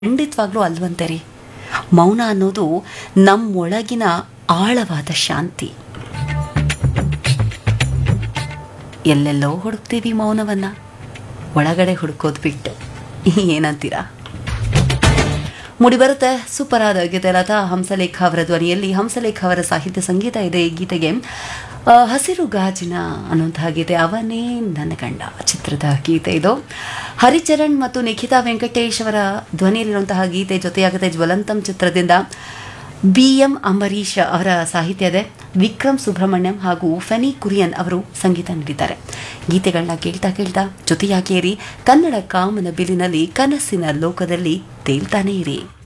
ಖಂಡಿತವಾಗ್ಲೂ ಅಲ್ವಂತೆ ರೀ ಮೌನ ಅನ್ನೋದು ನಮ್ಮೊಳಗಿನ ಆಳವಾದ ಶಾಂತಿ ಎಲ್ಲೆಲ್ಲೋ ಹುಡುಕ್ತೀವಿ ಮೌನವನ್ನ ಒಳಗಡೆ ಹುಡುಕೋದು ಬಿಟ್ಟು ಏನಂತೀರಾ ಮುಡಿಬರುತ್ತೆ ಸೂಪರ್ ಆದ ಗೀತೆ ಲತಾ ಹಂಸಲೇಖ ಅವರ ಧ್ವನಿಯಲ್ಲಿ ಹಂಸಲೇಖ ಅವರ ಸಾಹಿತ್ಯ ಸಂಗೀತ ಇದೆ ಈ ಗೀತೆಗೆ ಆ, ಹಸಿರು ಗಾಜಿನ ಅನ್ನುವಂತಹ ಗೀತೆ ಅವನೇ ನನ್ನ ಗಂಡ ಚಿತ್ರದ ಗೀತೆ ಇದು ಹರಿಚರಣ್ ಮತ್ತು ನಿಖಿತಾ ವೆಂಕಟೇಶ್ ಅವರ ಧ್ವನಿಯಲ್ಲಿರುವಂತಹ ಗೀತೆ ಜೊತೆಯಾಗುತ್ತೆ ಜ್ವಲಂತಂ ಚಿತ್ರದಿಂದ ಬಿ ಎಂ ಅಂಬರೀಷ್ ಅವರ ಸಾಹಿತ್ಯ ಇದೆ ವಿಕ್ರಮ್ ಸುಬ್ರಹ್ಮಣ್ಯಂ ಹಾಗೂ ಫೆನಿ ಕುರಿಯನ್ ಅವರು ಸಂಗೀತ ನೀಡಿದ್ದಾರೆ ಗೀತೆಗಳನ್ನ ಕೇಳ್ತಾ ಕೇಳ್ತಾ ಜೊತೆಯಾಗೇರಿ ಕನ್ನಡ ಕಾಮನ ಬಿಲಿನಲ್ಲಿ ಕನಸಿನ ಲೋಕದಲ್ಲಿ ತೇಲ್ತಾನೇ ಇರಿ